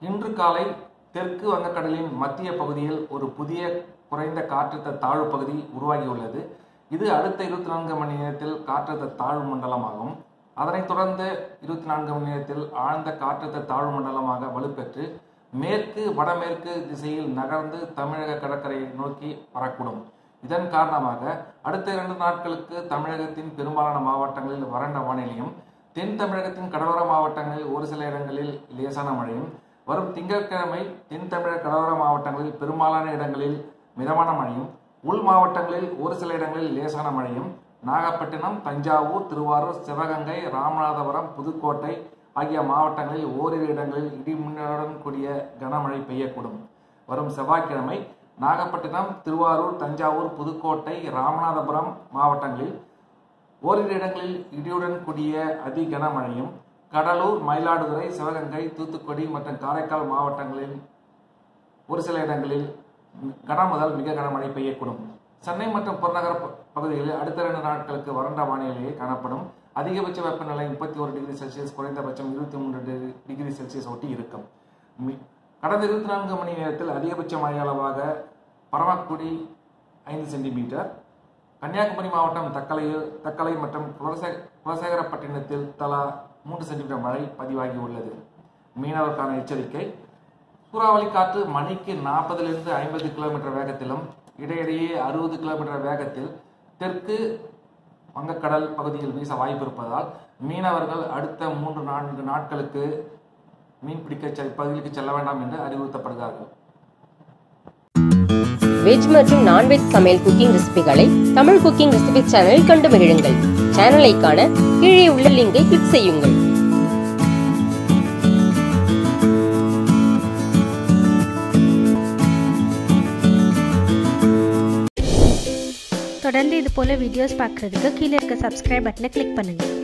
இன்று காலை தெற்கு வங்கக்கடலின் மத்திய பகுதியில் ஒரு புதிய குறைந்த காற்றழுத்த தாழ்வு பகுதி உருவாகியுள்ளது இது அடுத்த இருபத்தி நான்கு மணி நேரத்தில் காற்றழுத்த தாழ்வு மண்டலமாகும் அதனைத் தொடர்ந்து இருபத்தி நான்கு மணி நேரத்தில் ஆழ்ந்த காற்றழுத்த தாழ்வு மண்டலமாக வலுப்பெற்று மேற்கு வடமேற்கு திசையில் நகர்ந்து தமிழக கடற்கரையை நோக்கி வரக்கூடும் இதன் காரணமாக அடுத்த இரண்டு நாட்களுக்கு தமிழகத்தின் பெரும்பாலான மாவட்டங்களில் வறண்ட வானிலையும் தென் தமிழகத்தின் கடலோர மாவட்டங்களில் ஒரு சில இடங்களில் லேசான மழையும் வரும் திங்கட்கிழமை தென் தமிழக கடலோர மாவட்டங்களில் பெரும்பாலான இடங்களில் மிதமான மழையும் உள் மாவட்டங்களில் ஒரு சில இடங்களில் லேசான மழையும் நாகப்பட்டினம் தஞ்சாவூர் திருவாரூர் சிவகங்கை ராமநாதபுரம் புதுக்கோட்டை ஆகிய மாவட்டங்களில் ஓரிரு இடங்களில் இடிமின்னலுடன் கூடிய கனமழை பெய்யக்கூடும் வரும் செவ்வாய்க்கிழமை நாகப்பட்டினம் திருவாரூர் தஞ்சாவூர் புதுக்கோட்டை ராமநாதபுரம் மாவட்டங்களில் ஓரிரு இடங்களில் இடியுடன் கூடிய அதி கனமழையும் கடலூர் மயிலாடுதுறை சிவகங்கை தூத்துக்குடி மற்றும் காரைக்கால் மாவட்டங்களில் ஒரு சில இடங்களில் கன முதல் மிக கனமழை பெய்யக்கூடும் சென்னை மற்றும் புறநகர் ப- பகுதிகளில் அடுத்த இரண்டு நாட்களுக்கு வறண்ட வானிலையே காணப்படும் அதிகபட்ச வெப்பநிலை முப்பத்தி ஒரு டிகிரி செல்சியஸ் குறைந்தபட்சம் இருபத்தி மூன்று டிகிரி செல்சியஸ் ஒட்டி இருக்கும் மி- கடந்த இருபத்தி நான்கு மணி நேரத்தில் அதிகபட்ச மழை அளவாக பரமக்குடி ஐந்து சென்டிமீட்டர் கன்னியாகுமரி மாவட்டம் தக்கலையில் தக்கலை மற்றும் குலசே குலசேகரப்பட்டினத்தில் தலா மூன்று சென்டிமீட்டர் மழை பதிவாகி உள்ளது மீனவருக்கான எச்சரிக்கை சூறாவளி காற்று மணிக்கு நாற்பதிலிருந்து ஐம்பது கிலோமீட்டர் வேகத்திலும் இடையிடையே அறுபது கிலோமீட்டர் வேகத்தில் தெற்கு வங்கக்கடல் பகுதியில் வீச வாய்ப்பு இருப்பதால் மீனவர்கள் அடுத்த மூன்று நான்கு நாட்களுக்கு மீன்பிடிக்க செல் பகுதிக்கு செல்ல வேண்டாம் என்று அறிவுறுத்தப்படுகிறார்கள் வெஜ் மற்றும் நான்வெஜ் சமையல் குக்கிங் ரெசிபிகளை தமிழ் குக்கிங் ரெசிபி சேனலில் கண்டு மகிழுங்கள் சேனலை காண கீழே உள்ள லிங்கை கிளிக் செய்யுங்கள் தொடர்ந்து இது போல வீடியோஸ் பார்க்குறதுக்கு கீழே இருக்க சப்ஸ்கிரைப் பட்டனை கிளிக் பண்ணுங்கள்